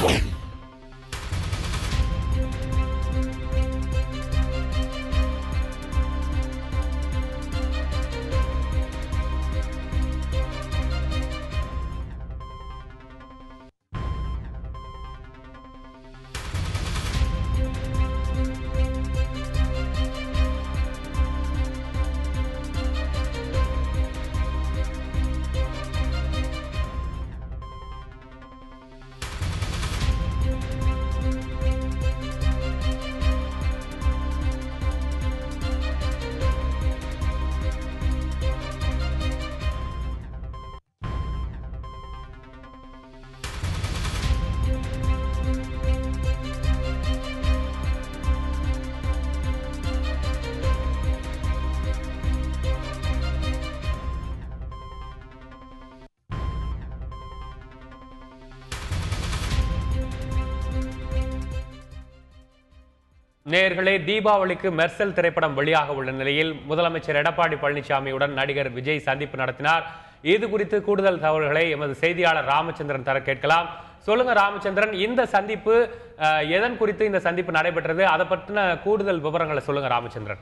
நேர்களே தீபாவளிக்கு மெர்சல் திரைப்படம் வெளியாக உள்ள நிலையில் முதலமைச்சர் எடப்பாடி பழனிசாமியுடன் நடிகர் விஜய் சந்திப்பு நடத்தினார் இது குறித்து கூடுதல் தகவல்களை எமது செய்தியாளர் ராமச்சந்திரன் தர கேட்கலாம் சொல்லுங்க ராமச்சந்திரன் இந்த சந்திப்பு அஹ், எதன் குறித்து இந்த சந்திப்பு நடைபெற்றது அதை பற்றின கூடுதல் விவரங்களை சொல்லுங்க ராமச்சந்திரன்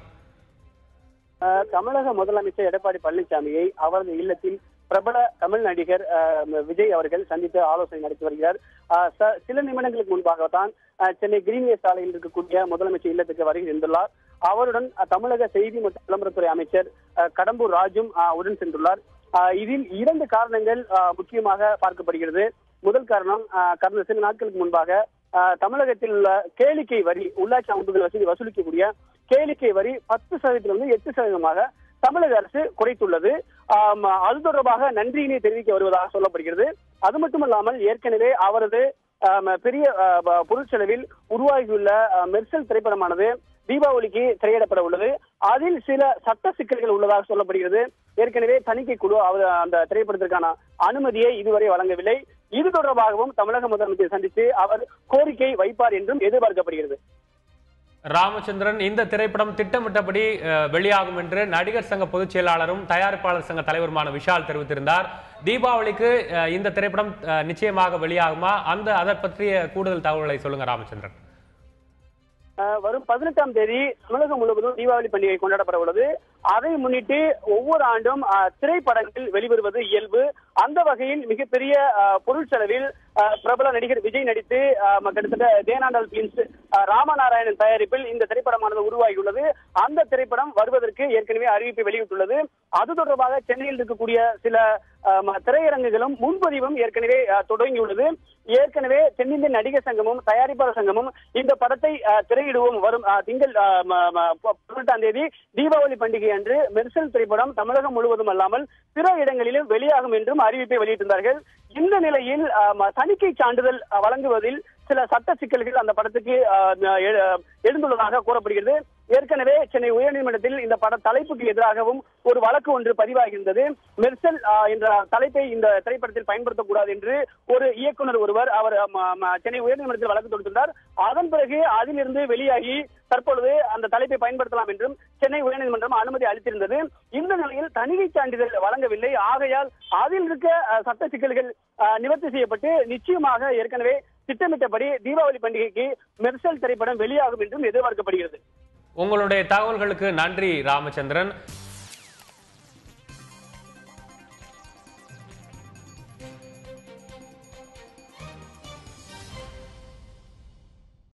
அஹ் தமிழக முதலமைச்சர் எடப்பாடி பழனிசாமியை அவரது இல்லத்தில் பிரபல தமிழ் நடிகர் அஹ், விஜய் அவர்கள் சந்தித்து ஆலோசனை நடத்தி வருகிறார் அஹ், ச- சில நிமிடங்களுக்கு முன்பாகத்தான் அஹ், சென்னை கிரீன்வே சாலையில் இருக்கக்கூடிய முதலமைச்சர் இல்லத்துக்கு வருகை இருந்துள்ளார் அவருடன் அஹ், தமிழக செய்தி மற்றும் விளம்பரத்துறை அமைச்சர் அஹ், கடம்பூர் ராஜும் அஹ், உடன் சென்றுள்ளார் அஹ், இதில் இரண்டு காரணங்கள் அஹ், முக்கியமாக பார்க்கப்படுகிறது முதல் காரணம் அஹ், கடந்த சில நாட்களுக்கு முன்பாக அஹ், தமிழகத்தில் உள்ள கேளிக்கை வரி உள்ளாட்சி அமைப்புகள் வசூலி வசூலிக்கக்கூடிய கேளிக்கை வரி பத்து சதவீதத்திலிருந்து எட்டு சதவீதமாக தமிழக அரசு குறைத்துள்ளது ஆம், அது தொடர்பாக நன்றியினை தெரிவிக்க வருவதாக சொல்லப்படுகிறது அது மட்டுமல்லாமல் ஏற்கனவே அவரது ஆம், பெரிய ஆ, ப- பொருட்செலவில் உருவாகியுள்ள ஆ, மெர்சல் திரைப்படமானது தீபாவளிக்கு திரையிடப்பட உள்ளது அதில் சில சட்ட சிக்கல்கள் உள்ளதாக சொல்லப்படுகிறது ஏற்கனவே தணிக்கை குழு அவர் அந்த திரைப்படத்திற்கான அனுமதியை இதுவரை வழங்கவில்லை இது தொடர்பாகவும் தமிழக முதலமைச்சர் சந்தித்து அவர் கோரிக்கை வைப்பார் என்றும் எதிர்பார்க்கப்படுகிறது ராமச்சந்திரன் இந்த திரைப்படம் திட்டமிட்டபடி அஹ், வெளியாகும் என்று நடிகர் சங்க பொதுச் செயலாளரும் தயாரிப்பாளர் சங்க தலைவருமான விஷால் தெரிவித்திருந்தார் தீபாவளிக்கு அஹ், இந்த திரைப்படம் அஹ், நிச்சயமாக வெளியாகுமா அந்த அதை பற்றிய கூடுதல் தகவல்களை சொல்லுங்க ராமச்சந்திரன் அஹ் வரும் பதினெட்டாம் தேதி தமிழகம் முழுவதும் தீபாவளி பண்டிகை கொண்டாடப்பட உள்ளது அதை முன்னிட்டு ஒவ்வொரு ஆண்டும் அஹ், திரைப்படங்கள் வெளிவருவது இயல்பு அந்த வகையில் மிகப்பெரிய அஹ், பொருள் செலவில் அஹ், பிரபல நடிகர் விஜய் நடித்து அஹ், ம- கிட்டத்தட்ட தேனாண்டல் பிலிம்ஸ் அஹ், ராமநாராயணன் தயாரிப்பில் இந்த திரைப்படமானது உருவாகியுள்ளது அந்த திரைப்படம் வருவதற்கு ஏற்கனவே அறிவிப்பு வெளியிட்டுள்ளது அது தொடர்பாக சென்னையில் இருக்கக்கூடிய சில அஹ், ம- திரையரங்குகளும் முன்பதிவும் ஏற்கனவே அஹ், தொடங்கியுள்ளது ஏற்கனவே தென்னிந்திய நடிகர் சங்கமும் தயாரிப்பாளர் சங்கமும் இந்த படத்தை அஹ், திரையிடுவோம் வரும் அஹ், திங்கள் அஹ், ம- ம- ப- பதினெட்டாம் தேதி தீபாவளி பண்டிகை அன்று மெர்சல் திரைப்படம் தமிழகம் முழுவதும் அல்லாமல் பிற இடங்களிலும் வெளியாகும் என்றும் அறிவிப்பை வெளியிட்டிருந்தார்கள் இந்த நிலையில் அஹ், ம- தணிக்கை சான்றிதழ் அஹ், வழங்குவதில் சில சட்ட சிக்கல்கள் அந்த படத்துக்கு அஹ், எ- எழுந்துள்ளதாக கூறப்படுகிறது ஏற்கனவே சென்னை உயர்நீதிமன்றத்தில் இந்த பட தலைப்புக்கு எதிராகவும் ஒரு வழக்கு ஒன்று பதிவாகியிருந்தது மெர்சல் ஆஹ், என்ற தலைப்பை இந்த திரைப்படத்தில் பயன்படுத்தக்கூடாது என்று ஒரு இயக்குனர் ஒருவர் அவர் ம- ம- சென்னை உயர்நீதிமன்றத்தில் வழக்கு தொடுத்துள்ளார் அதன் பிறகு அதிலிருந்து வெளியாகி தற்பொழுது அந்த தலைப்பை பயன்படுத்தலாம் என்றும் சென்னை உயர்நீதிமன்றம் அனுமதி அளித்திருந்தது இந்த நிலையில் தணிகை சான்றிதழ் வழங்கவில்லை ஆகையால் அதில் இருக்க அஹ், சட்ட சிக்கல்கள் அஹ், நிவர்த்தி செய்யப்பட்டு நிச்சயமாக ஏற்கனவே திட்டமிட்டபடி தீபாவளி பண்டிகைக்கு மெர்சல் திரைப்படம் வெளியாகும் என்றும் எதிர்பார்க்கப்படுகிறது உங்களுடைய தகவல்களுக்கு நன்றி ராமச்சந்திரன்